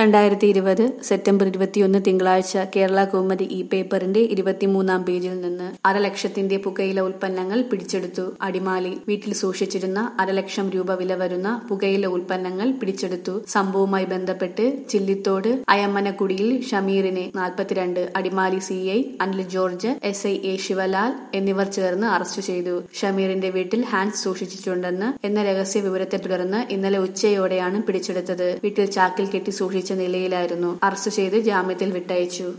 രണ്ടായിരത്തി ഇരുപത് സെപ്റ്റംബർ ഇരുപത്തിയൊന്ന് തിങ്കളാഴ്ച കേരള കൗമുദി ഇ പേപ്പറിന്റെ ഇരുപത്തിമൂന്നാം പേജിൽ നിന്ന് അരലക്ഷത്തിന്റെ പുകയില ഉൽപ്പന്നങ്ങൾ പിടിച്ചെടുത്തു അടിമാലി വീട്ടിൽ സൂക്ഷിച്ചിരുന്ന അരലക്ഷം രൂപ വില വരുന്ന പുകയില ഉൽപ്പന്നങ്ങൾ പിടിച്ചെടുത്തു സംഭവവുമായി ബന്ധപ്പെട്ട് ചില്ലിത്തോട് അയമ്മനക്കുടിയിൽ ഷമീറിനെ നാൽപ്പത്തിരണ്ട് Adimali C I Anil George S I A Sivalal എന്നിവർ ചേർന്ന് അറസ്റ്റ് ചെയ്തു ഷമീറിന്റെ വീട്ടിൽ ഹാൻഡ് സൂക്ഷിച്ചിട്ടുണ്ടെന്ന് എന്ന രഹസ്യ വിവരത്തെ തുടർന്ന് ഇന്നലെ ഉച്ചയോടെയാണ് പിടിച്ചെടുത്തത് വീട്ടിൽ ചാക്കിൽ കെട്ടി സൂക്ഷിച്ച നിലയിലായിരുന്നു അറസ്റ്റ് ചെയ്ത് ജാമ്യത്തിൽ വിട്ടയച്ചു